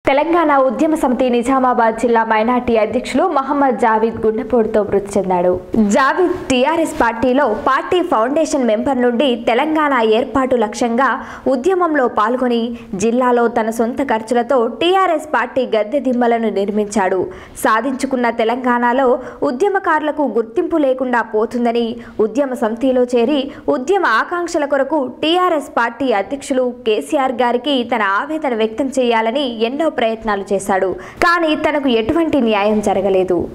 తెలంగాణ ఉద్యమ సమితి నిజామాబాద్ జిల్లా మైనార్టీ అధ్యక్షులు మహమ్మద్ జావీద్ గుండెపోటుతో మృతి చెందాడు జావీద్ టీఆర్ఎస్ పార్టీలో పార్టీ ఫౌండేషన్ మెంబర్ నుండి తెలంగాణ ఏర్పాటు లక్ష్యంగా ఉద్యమంలో పాల్గొని జిల్లాలో తన సొంత ఖర్చులతో టీఆర్ఎస్ పార్టీ గద్దె దిమ్మలను నిర్మించాడు సాధించుకున్న తెలంగాణలో ఉద్యమకారులకు గుర్తింపు లేకుండా పోతుందని ఉద్యమ సమితిలో చేరి ఉద్యమ ఆకాంక్షల కొరకు టీఆర్ఎస్ పార్టీ అధ్యక్షులు కేసీఆర్ గారికి తన ఆవేదన వ్యక్తం చేయాలని ఎన్నో ప్రయత్నాలు చేశాడు కానీ తనకు ఎటువంటి న్యాయం జరగలేదు